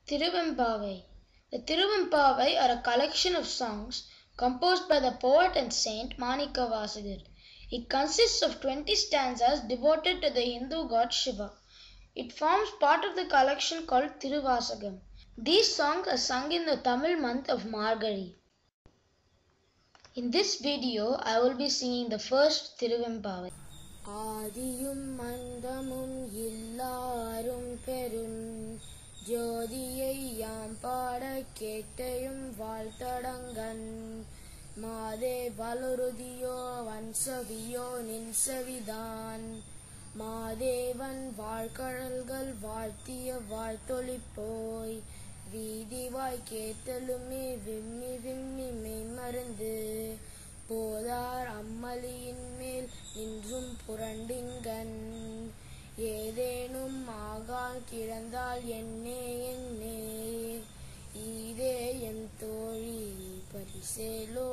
Tiruvempavai. The Tiruvempavai are a collection of songs composed by the poet and saint Manikavasagar. It consists of 20 stanzas devoted to the Hindu god Shiva. It forms part of the collection called Tiruvasagam. These songs are sung in the Tamil month of Margari. In this video, I will be singing the first Tiruvempavai. ஆதியும் மந்தமும் எல்லாரும் பெரும் ஜோதியை யாம் பாட கேட்டையும் வாழ்த்தடங்கன் மாதே வலுருதியோ வன்சவியோ நின்சவிதான் மாதேவன் வாழ்கழல்கள் வாழ்த்திய வாழ்த்தொளி போய் வீதிவாய் கேத்தலுமே விம்மி விம்மி மெய்மறந்து போதார் அம்மலியின் மேல் நின்றும் புரண்டிங்கன் ஏதேனும் ஆகால் கிடந்தால் என்னே என்னே ஈதே என் தோழி பரிசேலோ